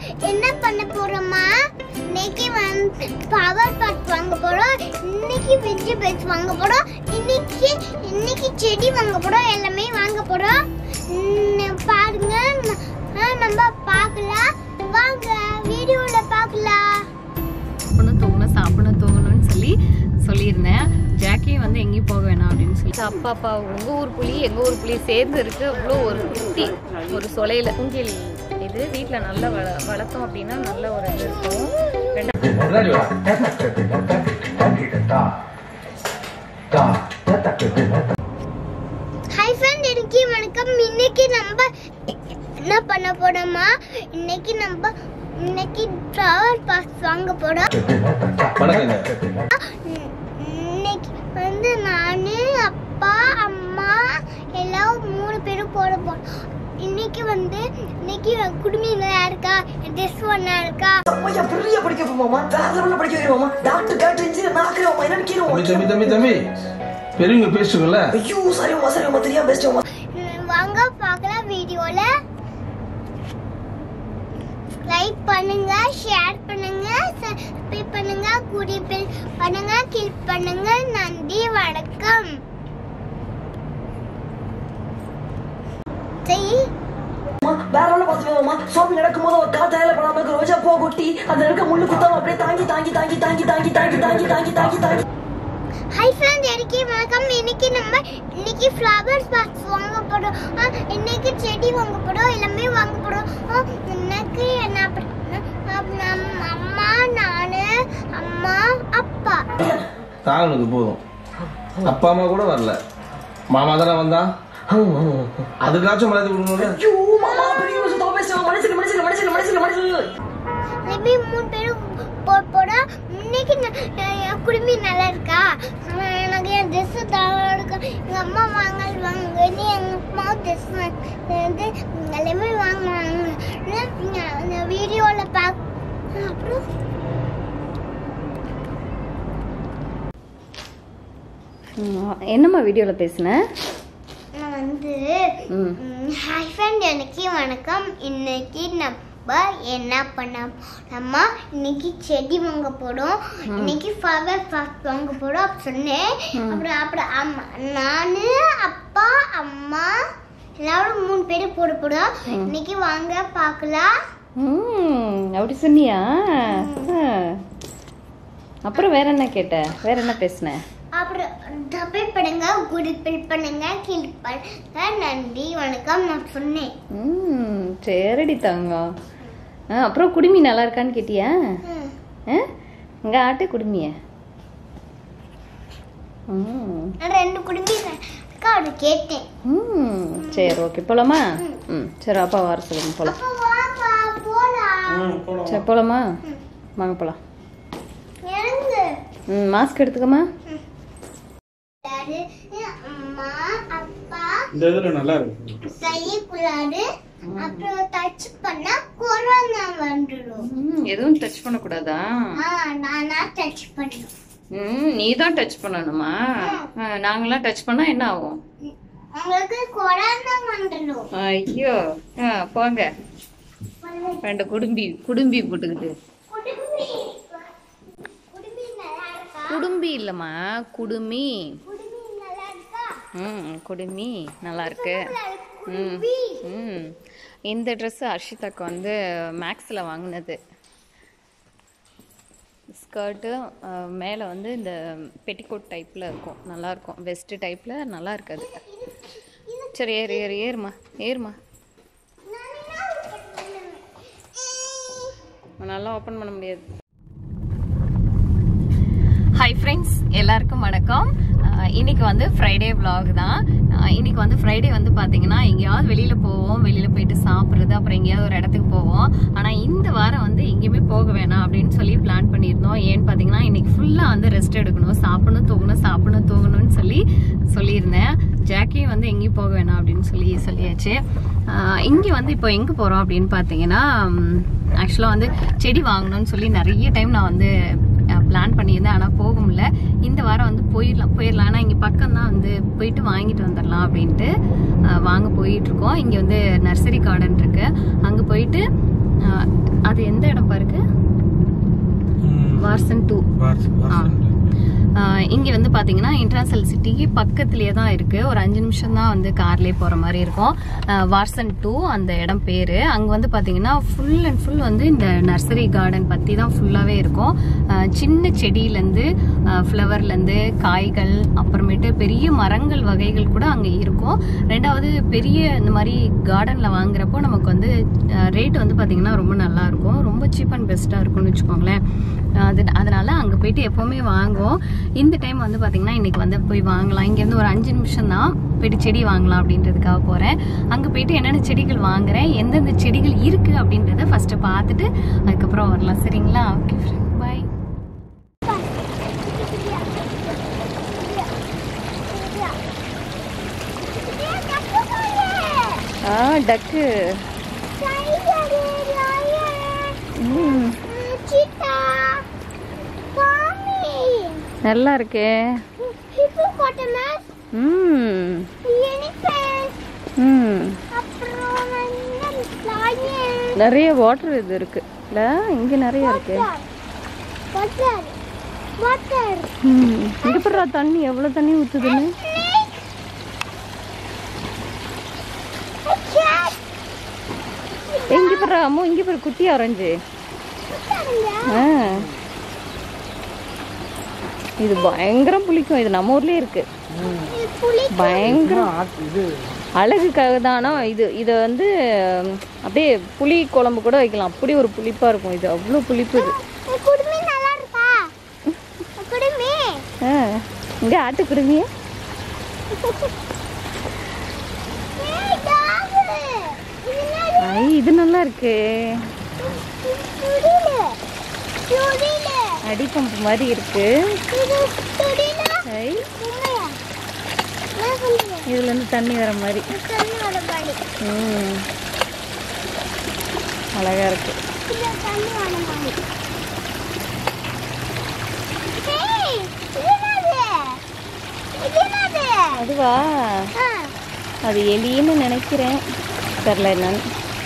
என்ன பண்ண போறோமா இன்னைக்கு வந்து பவர் பாட் வாங்க போறோம் இன்னைக்கு வெஜிடபிள்ஸ் வாங்க போறோம் இன்னைக்கு இன்னைக்கு செடி வாங்க போறோம் எல்லாமே வாங்க போறோம் ம், பாருங்க ந- ஆ, நம்ம பார்க்கலாம் வாங்க வீடியோல பார்க்கலாம் சாப்பிடணும் தூங்கணும் சாப்பிடணும் தூங்கணும்னு சொல்லி சொல்லியிருந்தேன் ஜாக்கியும் வந்து எங்கேயும் போக வேணாம் அப்படின்னு சொல்லி அப்பா அப்பா உங்க ஊர் புலி எங்க ஊர் புலி சேர்ந்து இருக்கு அவ்வளோ ஒரு குட்டி ஒரு சொலையில மூங்கில் இது வீட்டில் நல்லா வள வளர்த்தோம் அப்படின்னா நல்ல ஒரு இது இருக்கும் ரெண்டா ஹாய் ஃப்ரெண்ட் இன்னைக்கு வணக்கம் இன்னைக்கு நம்ம என்ன பண்ண போறோமா இன்னைக்கு நம்ம இன்னைக்கு ட்ராவல் பாஸ் வாங்க போறோம் இன்- இன்னைக்கு வந்து நானு அப்பா அம்மா எல்லாம் மூணு பேரும் போட போறோம் இன்னைக்கு வந்து இன்னைக்கு குடுமி நல்லா இருக்கா ட்ரெஸ் ஒன்னா இருக்கா ஐயா பெரிய படிக்க போமாமா வேற லெவல்ல படிக்க வைக்கிறோமா டாக்டர் டாக்டர் இன்ஜினியர் நான் ஆக்குறோமா என்ன தம்பி கேளுமா தம்பி தம்பி தம்பி பெரியவங்க பேசுங்கல்ல ஐயோ சரிம்மா சரிம்மா தெரியாம பேசிட்டோமா ம், வாங்க பார்க்கலாம் வீடியோல லைக் பண்ணுங்க ஷேர் பண்ணுங்க சப்ஸ்கிரைப் பண்ணுங்க குறிப்பில் பண்ணுங்க கிளிக் பண்ணுங்க நன்றி வணக்கம் சரி வேற லெவல்ல பாத்துக்கோமா சுவாமி நடக்கும்போது ஒரு காத்தாயில படாம இருக்க ரோஜா பூ கொட்டி அதுல இருக்க முள்ளு குத்தாம அப்படியே தாங்கி தாங்கி தாங்கி தாங்கி தாங்கி தாங்கி தாங்கி தாங்கி தாங்கி தாங்கி ஹாய் ஃப்ரெண்ட் எனக்கு வணக்கம் இன்னைக்கு நம்ம இன்னைக்கு ஃப்ளவர்ஸ் பாக்ஸ் வாங்க போறோம் ஆ, இன்னைக்கு செடி வாங்க போறோம் எல்லாமே வாங்க போறோம் ஆ, இன்னைக்கு என்ன பண்ண- ஆ, நம்ம அம்மா நானு அம்மா அப்பா தாங்கனுக்கு போதும் அப்பா அம்மா கூட வரல மாமா தானே வந்தா அதுக்காச்சும் மரியாதை கொடுக்கணும்ல ஐயோ மாமா பெரிய விஷயம் பேசுவோம் மனுஷங்க மனுஷங்க மனுஷங்க மனுஷங்க மனுஷங்க எல்லாமே மூணு பேரும் போ போறோம் இன்னைக்கு ந- என் குடுமி நல்லா இருக்கா ஆ, எனக்கு என் ட்ரெஸ் தான் இருக்கா எங்க அம்மா வாங்கல் வாங்க நீ எங்க அம்மா ட்ரெஸ் வந்து எல்லாமே வாங்குவாங்க இந்த வீடியோல பாக் அப்புறம் என்னம்மா வீடியோவில் பேசுனேன் நான் வந்து ம் ஹாய் ஃப்ரெண்ட் எனக்கு வணக்கம் இன்னைக்கு நம்ம என்ன பண்ண நம்ம இன்னைக்கு செடி வாங்க போறோம் இன்னைக்கு ஃப்ளவர் பாக் வாங்க போறோம் அப்படி சொன்னேன் அப்புறம் அப்புறம் அம்மா நானு அப்பா அம்மா எல்லாரும் மூணு பேரும் போட போறோம் இன்னைக்கு வாங்க பார்க்கலாம் ம் அப்படி சொன்னியா ஆ. அப்புறம் வேற என்ன கேட்ட வேற என்ன பேசுன அப்புறம் டபுள் பண்ணுங்க குடிப்பில் பண்ணுங்க கிளிக் பண்ணுங்க நன்றி வணக்கம் நான் சொன்னேன் ம் சரிடி தங்கம் ஆ அப்புறம் குடுமி நல்லா இருக்கான்னு கேட்டியா ம். ஆ இங்கே ஆட்டு குடுமிய ம் நான் ரெண்டு குடும்பி இருக்கா அவரு கேட்டேன் ம் சரி ஓகே போலாமா ம் சரி அப்பா வர சொல்லுங்க போலாம் அப்ப வாப்பா போலாம் சரி போலாமா வாங்க போலாம் இறங்கு ம் மாஸ்க் எடுத்துக்கமா டாடி, அம்மா அப்பா இந்த இதுல நல்லா இருக்கு செய்யக்கூடாது அப்புறம் டச் பண்ணா கொரோனா வந்துடும் ம் எதுவும் டச் பண்ணக்கூடாதா ஆ நானா டச் பண்ணணும் ம் நீ தான் டச் பண்ணணுமா ஆ, நாங்களாம் டச் பண்ணா என்ன ஆகும் உங்களுக்கு கொரோனா வந்துடும் ஐயோ ஆ போங்க ரெண்டு குடும்பி குடும்பி போட்டுக்கிட்டு குடுமி குடுமி நல்லா இருக்கா குடும்பி இல்லைம்மா குடுமி குடுமி நல்லா இருக்கா ம் குடுமி நல்லா இருக்கு ம் குடுமி ம் இந்த ட்ரெஸ்ஸு அர்ஷிதாக்கு வந்து மேக்ஸில் வாங்கினது ஸ்கர்ட்டு மேலே வந்து இந்த பெட்டிகோட் டைப்பில் இருக்கும் நல்லாயிருக்கும் வெஸ்ட்டு டைப்பில் நல்லா இருக்காது சரி ஏறு ஏறு ஏறுமா ஏறுமா நல்லா ஓப்பன் பண்ண முடியாது ஹாய் ஃப்ரெண்ட்ஸ் எல்லாருக்கும் வணக்கம் அஹ் இன்னைக்கு வந்து ஃப்ரைடே vlog தான் அஹ் இன்னைக்கு வந்து ஃப்ரைடே வந்து பார்த்தீங்கன்னா எங்கேயாவது வெளியில் போவோம் வெளியில் போயிட்டு சாப்பிட்றது அப்புறம் எங்கேயாவது ஒரு இடத்துக்கு போவோம் ஆனால் இந்த வாரம் வந்து எங்கேயுமே போக வேணாம் அப்படின்னு சொல்லி பிளான் பண்ணியிருந்தோம் ஏன்னு பார்த்தீங்கன்னா இன்னைக்கு ஃபுல்லாக வந்து ரெஸ்ட் எடுக்கணும் சாப்பிடணும் தூங்கணும் சாப்பிடணும் தூங்கணும்னு சொல்லி சொல்லியிருந்தேன் ஜாக்கியும் வந்து எங்கேயும் போக வேணாம் அப்படின்னு சொல்லி சொல்லியாச்சு அஹ் இங்கே வந்து இப்போ எங்கே போகிறோம் அப்படின்னு பார்த்தீங்கன்னா ஆக்சுவலாக வந்து செடி வாங்கணும்னு சொல்லி நிறைய டைம் நான் வந்து பிளான் பண்ணியிருந்தேன் ஆனால் போக முடியல இந்த வாரம் வந்து போயிடலாம் போயிடலாம் ஆனால் இங்கே பக்கம் தான் வந்து போயிட்டு வாங்கிட்டு வந்துடலாம் அப்படின்ட்டு அஹ், வாங்க போயிட்டு இருக்கோம் இங்கே வந்து நர்சரி கார்டன் இருக்கு அங்கே போயிட்டு அஹ், அது எந்த இடம் பாருக்கு வார்சன் டூ இங்கே வந்து பார்த்தீங்கன்னா இன்டர்நேஷனல் சிட்டிக்கு பக்கத்துலேயே தான் இருக்குது ஒரு அஞ்சு நிமிஷம் தான் வந்து கார்லேயே போகிற மாதிரி இருக்கும் அஹ் வார்சன் டூ அந்த இடம் பேர் அங்கே வந்து பார்த்தீங்கன்னா ஃபுல் அண்ட் ஃபுல் வந்து இந்த நர்சரி கார்டன் பற்றி தான் ஃபுல்லாகவே இருக்கும் அஹ் சின்ன செடியிலேருந்து ஃப்ளவர்லேருந்து காய்கள் அப்புறமேட்டு பெரிய மரங்கள் வகைகள் கூட அங்கே இருக்கும் ரெண்டாவது பெரிய இந்த மாதிரி கார்டனில் வாங்குறப்போ நமக்கு வந்து ரேட் வந்து பார்த்தீங்கன்னா ரொம்ப நல்லா இருக்கும் ரொம்ப சீப் அண்ட் பெஸ்ட்டாக இருக்கும்னு வச்சுக்கோங்களேன் அது அதனால அங்கே போயிட்டு எப்போவுமே வாங்குவோம் இந்த டைம் வந்து பார்த்தீங்கன்னா இன்னைக்கு வந்து போய் வாங்கலாம் இங்கேருந்து ஒரு அஞ்சு நிமிஷம் தான் போயிட்டு செடி வாங்கலாம் அப்படின்றதுக்காக போகிறேன் அங்கே போயிட்டு என்னென்ன செடிகள் வாங்குறேன் எந்தெந்த செடிகள் இருக்குது அப்படின்றத ஃபஸ்ட்டு பார்த்துட்டு அதுக்கப்புறம் வரலாம் சரிங்களா ஓகே பாய் ஆ டக்கு நல்லா இருக்கே ம் ம் நிறைய வாட்டர் இது இருக்கு இல்ல இங்க நிறைய இருக்கு ம் இங்க பாரு தண்ணி எவ்வளவு தண்ணி ஊத்துதுன்னு ஏய், இங்க பாரு அம்மு இங்க பாரு குட்டி ஆரஞ்சு ஆ இது பயங்கரம் புளிக்கும் இது நம்ம ஊர்லயே இருக்கு பயங்கரம் அழகுக்காக தானா இது இதை வந்து ம், அப்படியே புளி குழம்பு கூட வைக்கலாம் அப்படி ஒரு புளிப்பா இருக்கும் இது அவ்வளோ புளிப்பு இது குடுமி நல்லா இருக்கா குடுமி ஆ இங்கே ஆட்டு குடுமிய ஏய் டாகு இது என்னது ஐ இது நல்லா இருக்கு துடில துடில அடி பம்பு மாதிரி இருக்கு இது துடில ஐ உண்மையா நான் சொல்லுங்க இதுல இருந்து தண்ணி வர மாதிரி தண்ணி வர பாடி ம் அழகா இருக்கு இது தண்ணி வர மாதிரி ஏய் இது என்னது இது என்னது அதுவா ஆ அது எலின்னு நினைக்கிறேன் தெரில என்னன்னு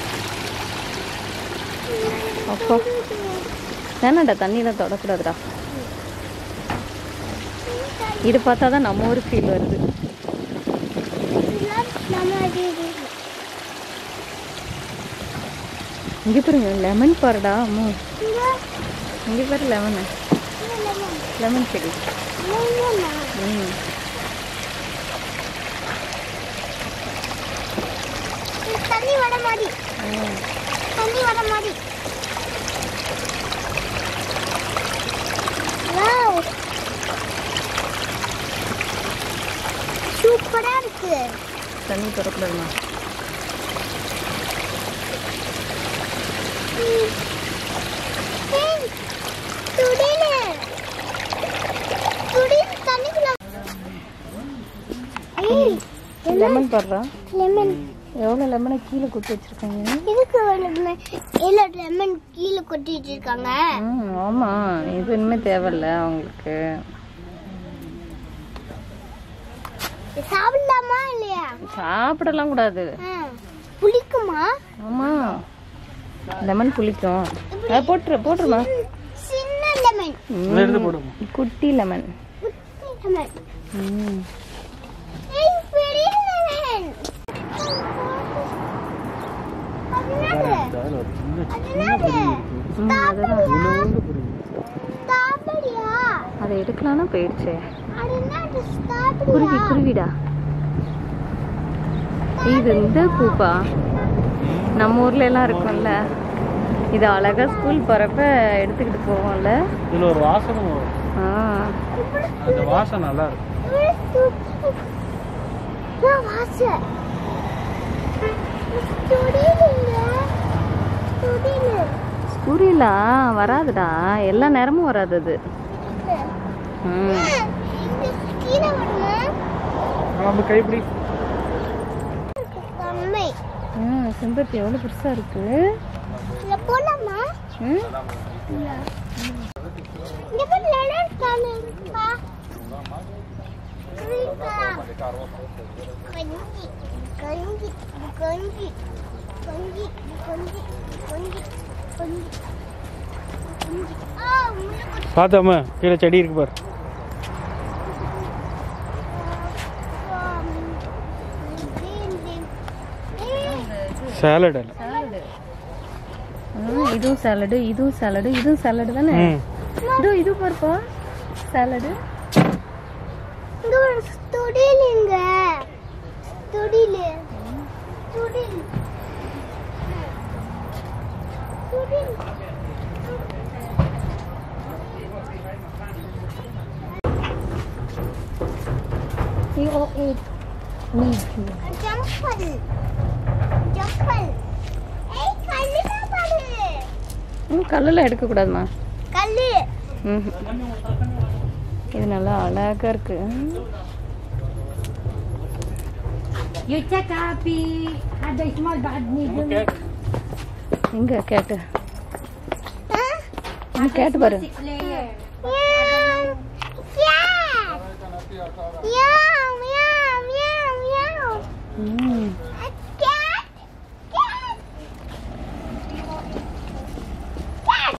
அப்பா வேணாண்டா தண்ணியில் தொடக்கூடாதுடா இது பார்த்தா தான் நம்ம ஊர் ஃபீல் வருது இதெல்லாம் நம்ம அது இது இங்கே பாருங்க லெமன் பாருடா அம்மு இங்க இங்கே பாரு லெமனு இது லெமன் லெமன் செடி லெமனா ம் இது தண்ணி வர மாதிரி தண்ணி வர மாதிரி வாவ் சூப்பரா இருக்கு தண்ணி தொடக்கூடாதுமா ஏய், துடிலு. துடிலு தண்ணிக்குள்ள ஏய், லெமன் பாடுறா லெமன் எவ்வளோ லெமனை கீழே குத்தி வச்சிருக்காங்க இதுக்கு லெமன் இல்ல லெமன் கீழே கொட்டி வச்சிருக்காங்க ம் ஆமாம் இது இனிமேல் தேவையில்ல அவங்களுக்கு இது சாப்பிடலாமா இல்லையா சாப்பிடலாம் கூடாது ஆ. புளிக்குமா ஆமாம் லெமன் புளிக்கும் அதை போட்டுரு போட்டுருமா சின்ன லெமன் ம், குட்டி லெமன் லெமன் ம் ஏய் பெரிய லெமன் அது என்னது அது என்னது ம், அதுதான் ஸ்ட்ராபெரியா அதை எடுக்கலாம்னா போயிடுச்சே அது என்னது குருவி ஸ்ட்ராபெரியா குருவிடா இது இந்த பூப்பா நம்ம ஊர்ல எல்லாம் இருக்கும்ல இது அழகா ஸ்கூல் போறப்ப எடுத்துக்கிட்டு போவோம்ல இதுல ஒரு வாசனை வரும் ஆ அந்த வாசனை நல்லா இருக்கும் வாச துடிலுங்க துடிலு ஸ்கூரிலா வராதுடா எல்லா நேரமும் வராது அது ம் கீழே வருமா நம்ம கைப்பிடி கம்மை ம் செம்பருத்தி எவ்வளோ பெருசா இருக்கு இங்க போலாமா ம் இங்க போய் லெமன் காணு பா கஞ்சி கஞ்சி கஞ்சி கொஞ்சி கொஞ்சி கொஞ்சி கொஞ்சி கொஞ்சி ஆ முள்ளு குத்தி பார்த்தாம கீழே செடி இருக்கு பாரு சேலட் அல்ல சாலடு இதுவும் சாலடு இதுவும் சாலடு இதுவும் சாலடு தானே ம் இதோ இது பாருப்பா சாலடு இங்க ஒரு துடிலுங்க துடிலு துடில் துடில் ஜம்பல் ஜம்பல் ஏய் கல்லுல பாரு ம் கல்லில் எடுக்கக்கூடாதுமா கல்லு ம் இது நல்லா அழகா இருக்கு எங்க கேட்டு ஆ, கேட்டு பாரு Meow, meow, meow, meow. ம் A cat, cat. Cat.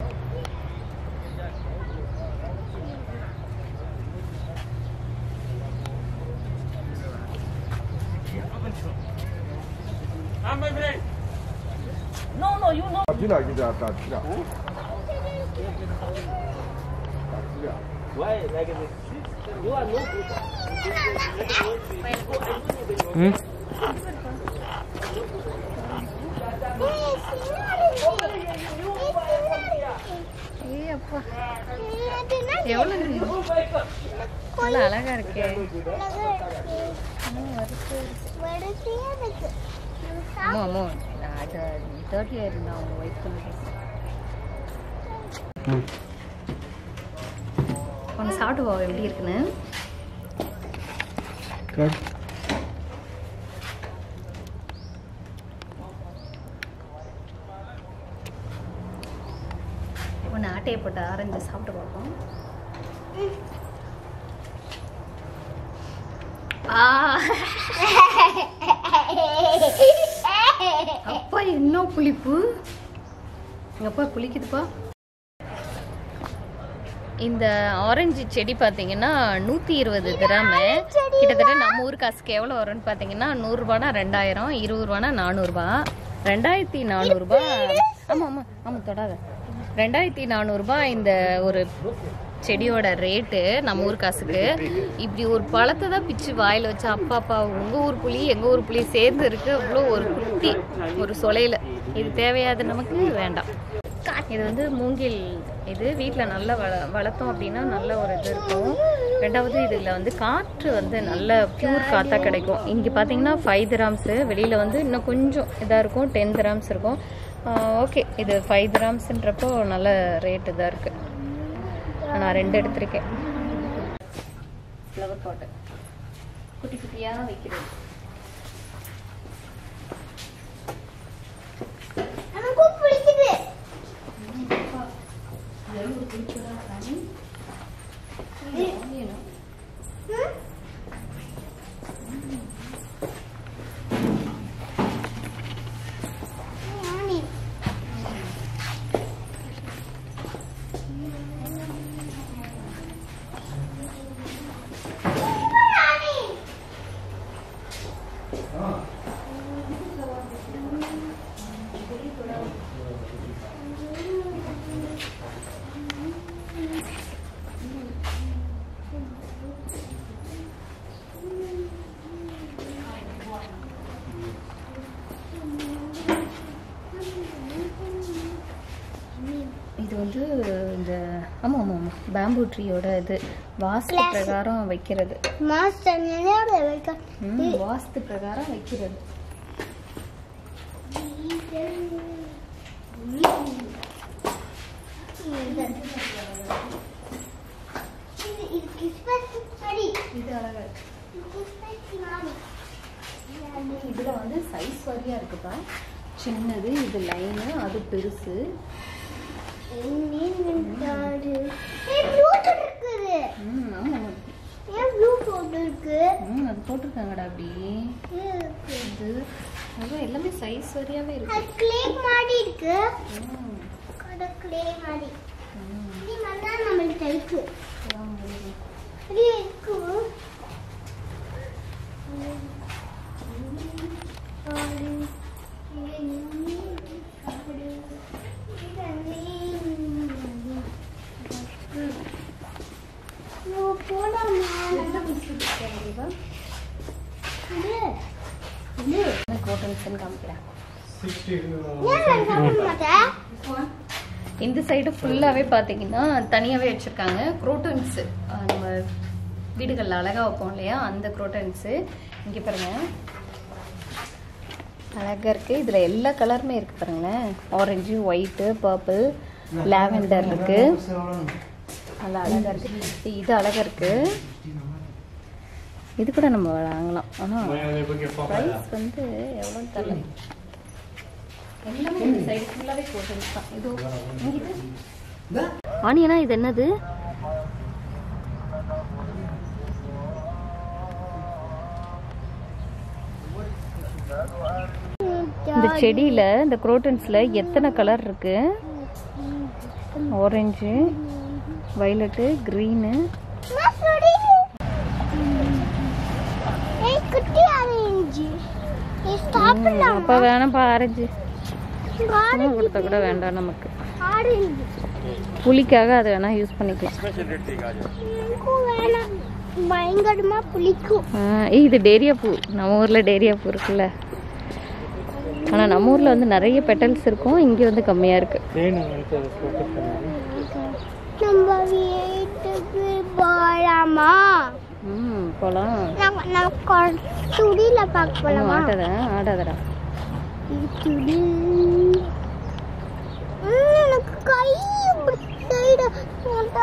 ம் ஏய் அப்பா எவ்வளோ நல்லா அழகா இருக்கே வரிசையா இருக்கு அம்மா அம்மா அது தேர்ட்டி ஆயிருந்தா அவங்க ஒய்ஃப் சொல்லுங்க ம் ஒன்று சாப்பிட்டு போவோம் எப்படி இருக்குன்னு கட் ஒன்று ஆட்டையை போட்டு ஆரஞ்சு சாப்பிட்டு பார்ப்போம் ஆ அப்பா என்ன புளிப்பு எங்கள் அப்பா புளிக்குதுப்பா இந்த ஆரஞ்சு செடி பார்த்தீங்கன்னா நூற்றி இருபது கிராமு கிட்டத்தட்ட நம்ம ஊர் காசுக்கு எவ்வளோ வரும்னு பார்த்தீங்கன்னா நூறுரூபானா ரெண்டாயிரம் இருபது ரூபானா நானூறுரூபா ரெண்டாயிரத்தி நானூறுரூபா ஆமாம் ஆமாம் ஆமாம் தொடாத ரெண்டாயிரத்தி நானூறுரூபா இந்த ஒரு செடியோட ரேட்டு நம்ம ஊர் காசுக்கு இப்படி ஒரு பழத்தை தான் பிச்சு வாயில் வச்சு அப்பா அப்பா உங்கள் ஊர் புளி எங்கள் ஊர் புளி சேர்ந்து இருக்கு அவ்வளோ ஒரு குத்தி ஒரு சொலையில் இது தேவையாது நமக்கு வேண்டாம் இது வந்து மூங்கில் இது வீட்டில் நல்லா வள வளர்த்தோம் அப்படின்னா நல்ல ஒரு இது இருக்கும் ரெண்டாவது இதில் வந்து காற்று வந்து நல்ல பியூர் காற்றா கிடைக்கும் இங்கே பார்த்தீங்கன்னா ஃபைவ் கிராம்ஸு வெளியில் வந்து இன்னும் கொஞ்சம் இதாக இருக்கும் டென் கிராம்ஸ் இருக்கும் ஓகே இது ஃபைவ் கிராம்ஸ்ன்றப்போ நல்ல ரேட் இதாக இருக்குது நான் ரெண்டு எடுத்திருக்கேன் ஃப்ளவர் பாட்டு குட்டி குட்டியாக வைக்கிறது எனக்கும் பிடிக்குது ம்? ராணி. ராணி. இது வந்து இந்த ஆமாம் ஆமாம் ஆமாம் பேம்பு ட்ரீயோட இது வாஸ்து Classic. பிரகாரம் வைக்கிறது மாஸ்டர் நினைவு வைக்க ம், வாஸ்து பிரகாரம் வைக்கிறது இது இது கிறிஸ்மஸ் செடி இது அழகா இருக்கு கிறிஸ்மஸ் மாடி இதில் வந்து சைஸ் வரியா இருக்குப்பா சின்னது இது லைனு அது பெருசு ஏன் ப்ளூடூத் இருக்குது ம் ஆமாம் ஆமாம் ஏன் ப்ளூடூத் இருக்கு இருக்கு ம் அது போட்டிருக்காங்கடா அப்படி இருக்கு. இது அதான் எல்லாமே சைஸ் சரியாவே இருக்கு அது clay மாதிரி இருக்கு அது clay மாதிரி இது மாதிரி தான் நம்மள்ட்ட இருக்கு இது இருக்கு கோட்டன்ஸ் காமிக்கிறேன் மாட்டேன் இந்த சைடு ஃபுல்லாகவே பார்த்தீங்கன்னா தனியாகவே வச்சுருக்காங்க குரோட்டன்ஸு நம்ம வீடுகளில் அழகாக வைப்போம் இல்லையா அந்த குரோட்டன்ஸு இங்கே பாருங்க அழகாக இருக்குது இதில் எல்லா கலருமே இருக்குது பாருங்களேன் ஆரஞ்சு ஒயிட்டு பர்பிள் லாவெண்டர் இருக்குது நல்லா அழகாக இருக்குது இது அழகாக இருக்குது இது கூட நம்ம வாங்கலாம் ஆனால் ப்ரைஸ் வந்து எவ்வளோன்னு தெரியல எல்லாமே இந்த சைடு ஃபுல்லாகவே கோட்டன்ஸ் தான் இது இது ஆனியனா இது என்னது இந்த செடியில இந்த குரோட்டன்ஸ்ல எத்தனை கலர் இருக்கு ஆரஞ்சு வயலட்டு க்ரீனு ஏய் குட்டி ஆரஞ்சு நீ சாப்பிடலாம் அப்ப வேணாம்ப்பா ஆரஞ்சு சும்மா கொடுத்தா கூட வேண்டாம் நமக்கு ஆரஞ்சு புளிக்காக அதை வேணா யூஸ் பண்ணிக்கலாம் எனக்கும் வேணாம் பயங்கரமா புளிக்கும் ஆ, ஏய், இது டேரியா பூ நம்ம ஊர்ல டேரியா பூ இருக்குல்ல ஆனா நம்ம ஊர்ல வந்து நிறைய பெட்டல்ஸ் இருக்கும் இங்க வந்து கம்மியா இருக்கு நம்ம வீட்டுக்கு போலாமா ம் போலாம் நம்ம நம்ம துடியில பார்க்க போலாமா ஆடாத ஆடாதடா துடி ம், எனக்கு கை இப்படி side போட்டா.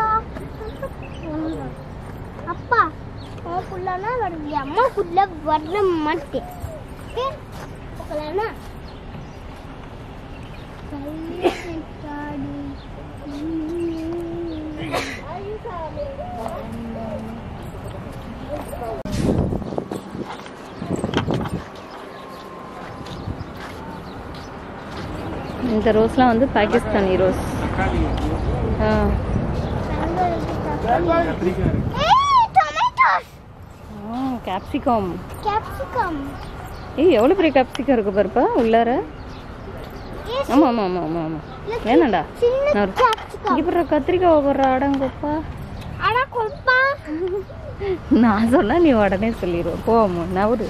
அப்பா உன் புள்ளனா வருது அம்மா புள்ள வர மாட்டேன் Okay? போகலாமா? இந்த ரோஸ்லாம் வந்து பாகிஸ்தானி ரோஸ் ஆ ஏய், tomatoes, கேப்சிகம் capsicum. ஏய் எவ்வளோ பெரிய கேப்சிகம் இருக்கு பாருப்பா உள்ளார ஏய், ஆமா ஆமா ஆமா ஆமா ஆமா வேணாண்டா சின்ன நான் ஒரு- capsicum. இங்க பாரு கத்திரிக்காய் போடுற அடங்கப்பா அட கொப்பா. நான் சொன்னா நீ உடனே சொல்லிடுவோம் போமா நவரு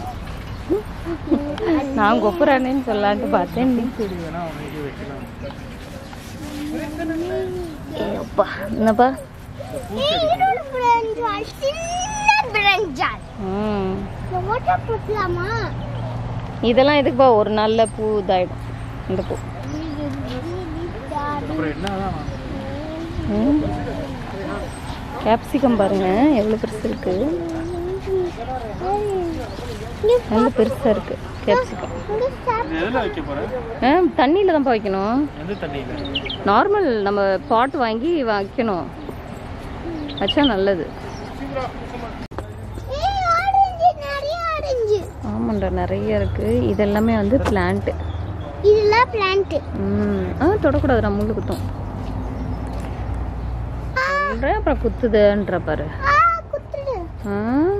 நான் கொப்புறானேன்னு சொல்லலான்ட்டு பார்த்தேன் நீ ஏய், அப்பா என்னப்பா ஏய், இன்னொரு brinjal, சின்ன brinjal. ம் இந்த ஓட்டை போட்டலாமா? இதெல்லாம் எதுக்குப்பா ஒரு நல்ல பூ இதாயிடும் இந்த பூ கேப்சிகம் பாருங்க எவ்வளோ பெருசு இருக்கு நல்ல பெருசா இருக்கு கேப்சிகம் இங்க சாப்~ எதில் வைக்க போகிறேன் ஆ தண்ணியில் தான்ப்பா வைக்கணும் எந்த தண்ணியில் நார்மல் நம்ம பாட் வாங்கி வைக்கணும் வச்சா நல்லது ஏய், orange, நிறைய orange. ஆமாண்டா நிறைய இருக்கு இதெல்லாமே வந்து பிளான்ட் இதெல்லாம் plant. ம் ஆ தொடக்கூடாதுடா முள்ளு குத்தும் சொல்கிறேன் அப்புறம் குத்துதுன்ற பாரு ஆ, குத்துடு. ஆ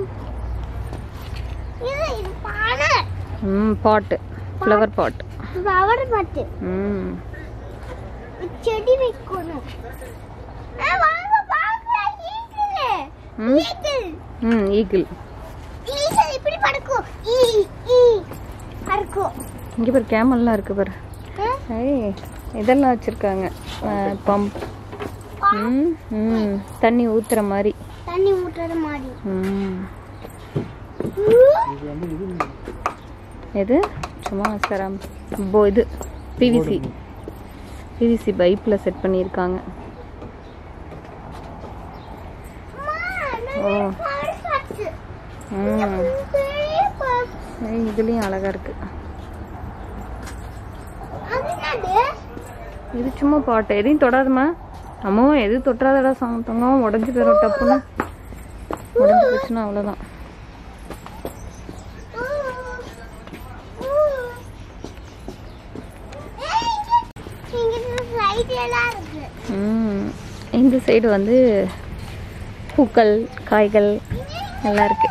இது இது பானை. ம் பாட்டு ஃப்ளவர் பாட் flower pot. ம் செடி வைக்கணும் ஆ, வாங்க பார்க்கலாம் eagle. ம். eagle. ம் ஈகிள் eagle இப்படி பறக்கும் ஈ ஈ பறக்கும் இங்கே பாரு கேமல்லாம் இருக்கு பாரு ஆ, ஏய் இதெல்லாம் வச்சுருக்காங்க பம்ப் ம் ம் தண்ணி ஊற்றுற மாதிரி தண்ணி ஊற்றுற மாதிரி ம் ஊ, எது சும்மா சரம் போ இது பிவிசி பிவிசி பைப்பில் செட் பண்ணியிருக்காங்க அம்மா, ஓ நிறைய flower pots. ம் பெரிய pots. ஏய், இதுலேயும் அழகாக இருக்கு அது என்னது இது சும்மா பாட்டு எதையும் தொடாதம்மா அம்மா எது தொட்டாதடா சாந்தங்க உடஞ்சி போயிடும் டப்புன்னு உடஞ்சி போச்சுன்னா அவ்வளோதான் ஐடியெல்லாம் இருக்கு ம் இந்த சைடு வந்து பூக்கள் காய்கள் எல்லாம் இருக்கு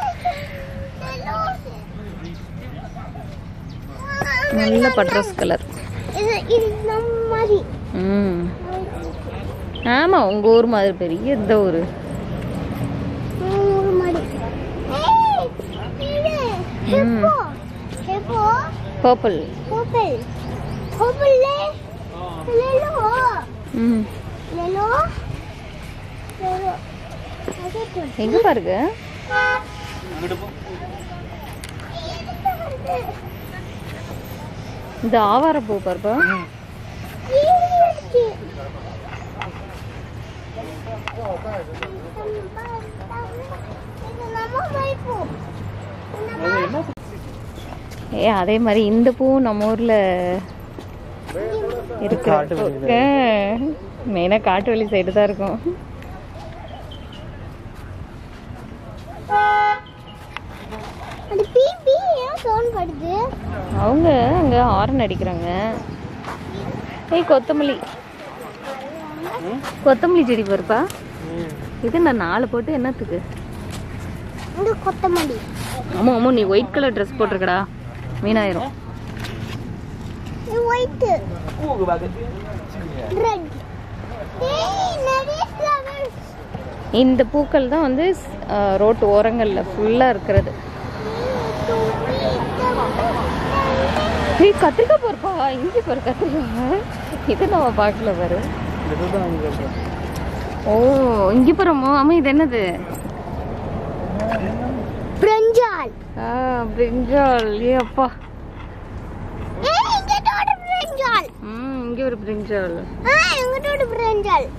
நல்ல பட்ரஸ் கலர் இது இது நம்ம மாதிரி ம் ஆமாம் உங்கள் ஊர் மாதிரி பெரிய இந்த ஊர் ஒரு மாதிரி ஏய், இது hippo hippo purple purple purple லெலோ ம் லெலோ லெலோ அது எங்கே பாருங்க இந்த ஆவார பூ பாருப்பா ஏ அதே மாதிரி இந்த பூவும் நம்ம ஊர்ல இருக்கு காட்டு வெளியில. மெயினாக காட்டு வெளி சைடு தான் இருக்கும் அது பீ பீ ஏன் சவுண்ட் படுது அவங்க அங்கே ஹாரன் அடிக்கிறாங்க ஏய் கொத்தமல்லி கொத்தமல்லி செடி பாருப்பா இது நான் நாலு போட்டு என்னத்துக்கு இந்த கொத்தமல்லி ஆமாம் ஆமாம் நீ ஒயிட் கலர் ட்ரெஸ் போட்டிருக்கடா வீணாயிரும் இது ஒயிட் ரெட் ஏய் நிறைய ஃப்ளவர்ஸ் இந்த பூக்கள் தான் வந்து அஹ், ரோட்டு ஓரங்களில் ஃபுல்லாக இருக்கிறது ஏய் கத்திரிக்காய் பாருப்பா இங்கே பாரு கத்திரிக்காய் இது நம்ம பார்க்கல பாரு இதுதான் அங்கே இருக்கு. ஓ இங்கே பாருமோ ஆமா இது என்னது பிரிஞ்சால் ஆ பிரிஞ்சால் ஏ அப்பா ஏய் இங்கட்டோட பிரிஞ்சால் ம் இங்கே ஒரு பிரிஞ்சால் ஆ இங்கட்டோட பிரிஞ்சால்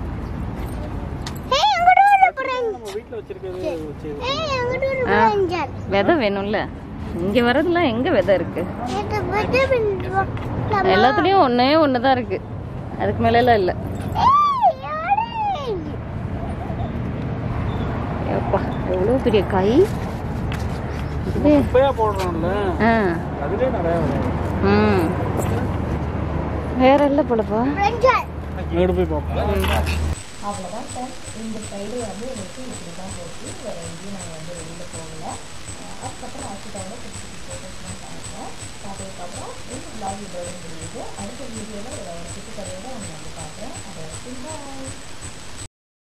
ஏய் இங்கட்டோட பிரிஞ்சால் வீட்டில் வச்சிருக்கிறது வச்சு ஏய் இங்கட்டோட ஆ. பிரிஞ்சால் விதை வேணும்ல இங்கே வரதுலாம் எங்கே விதை இருக்கு இது பட்டு பிரிஞ்சால் எல்லாத்துலேயும் ஒன்றே ஒன்று தான் இருக்கு அதுக்கு மேலெல்லாம் இல்லை ஏய் ஆரஞ்சு அப்பா எவ்வளோ பெரிய காய் இதுவே குப்பையா போடுறோம்ல ஆ அதுலேயே நிறையா வரும் ம் வேற இல்லை போலப்பா பிரிஞ்சால் இங்கிட்டு போய் பார்ப்போம் அடுத்த வீடியோவில் ஒரு குட்டி கதையோட உங்களை வந்து பார்க்குறேன் அதை வரைக்கும் bye.